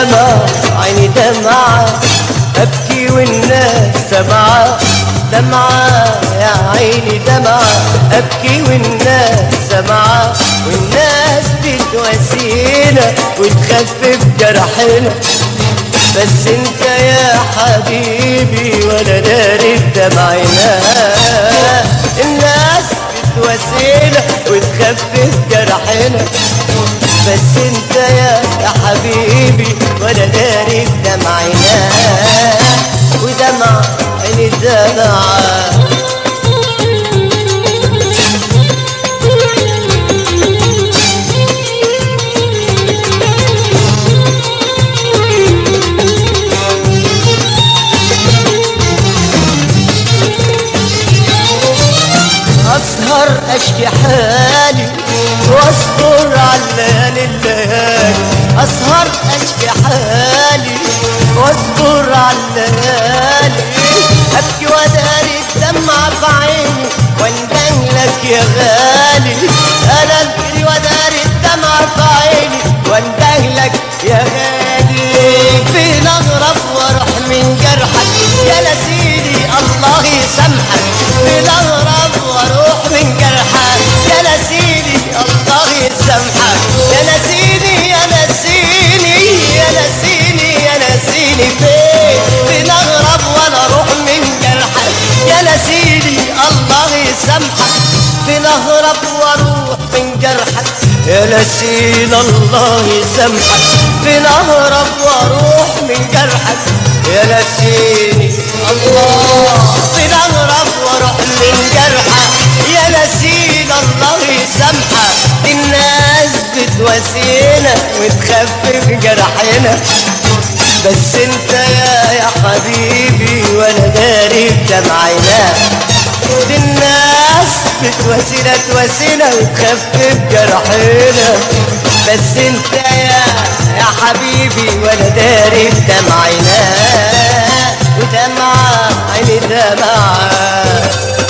دمع عيني دمعة أبكي والناس سمعة دمعة يا عيني دمعة أبكي والناس سمعة والناس بتواسينا وتخفف جرحنا بس انت يا حبيبي ولا داري بدمعنا الناس بتواسينا وتخفف جرحنا بس انت يا يا حبيبي ولا داري بدمعنا ودمع عيني دمعة اسهر اشكي حالي واصبر على الليالي الليالي اسهر اشكي حالي واصبر على الليالي ابكي وداري الدمع في عيني واندهلك يا غالي انا ابكي وداري الدمع في عيني واندهلك يا غالي فين اغرب واروح من جرحك يا نسيني الله يسامحك فين اغرب واروح من جرحك يا نسيني الله يسامحك يا نسيني يا نسيني يا نسيني يا نسيني فين فين اغرب وانا اروح من جرحك يا نسيني الله يسامحك فين اهرب واروح من جرحك يا نسينا الله يسامحك فين اهرب واروح من جرحك يا نسيني الله فين اهرب واروح من جرحك يا نسينا الله يسامحك الناس بتواسينا وتخفف جرحنا بس انت يا يا حبيبي وانا داري بدمعنا دي الناس بتواسينا تواسينا وتخفف جرحنا بس انت يا يا حبيبي وانا داري بدمعنا ودمعة عيني دمعة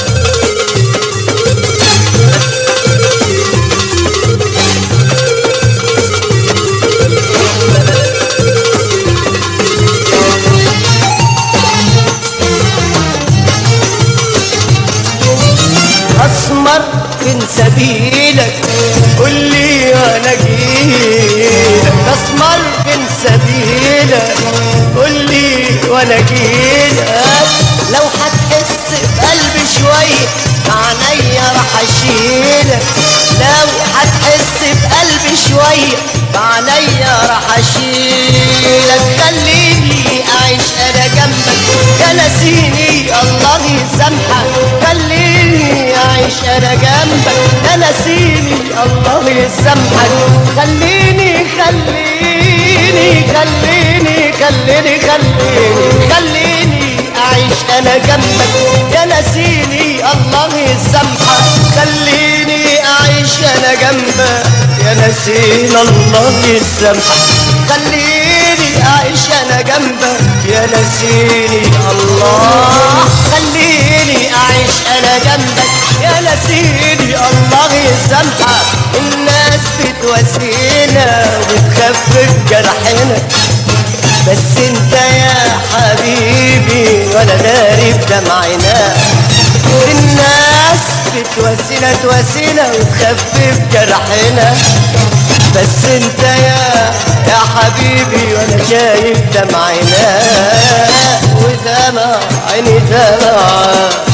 اسمر من سبيلك قول لي وانا جيلك اسمر من سبيلك قول لي وانا جيلك لو هتحس بقلبي شويه عينيا راح اشيلك لو هتحس بقلبي شويه عينيا راح اشيلك خليني اعيش انا جنبك يا نسيني الله يسامحك خليني اعيش انا جنبك يا نسيني الله يسامحك خليني خليني خليني خليني خليني خليني اعيش انا جنبك يا نسيني الله يسامحك خليني اعيش انا جنبك يا نسينا الله يسامحك خليني اعيش انا جنبك يا نسيني الله خليني اعيش انا جنبك يا نسيني الله يسامحك الناس بتواسينا وبتخفف جرحنا بس انت يا حبيبي ولا داري بدمعنا الناس بتواسينا تواسينا وتخفف جرحنا بس انت يا يا حبيبي وانا شايف دمعنا ودمع عيني دمع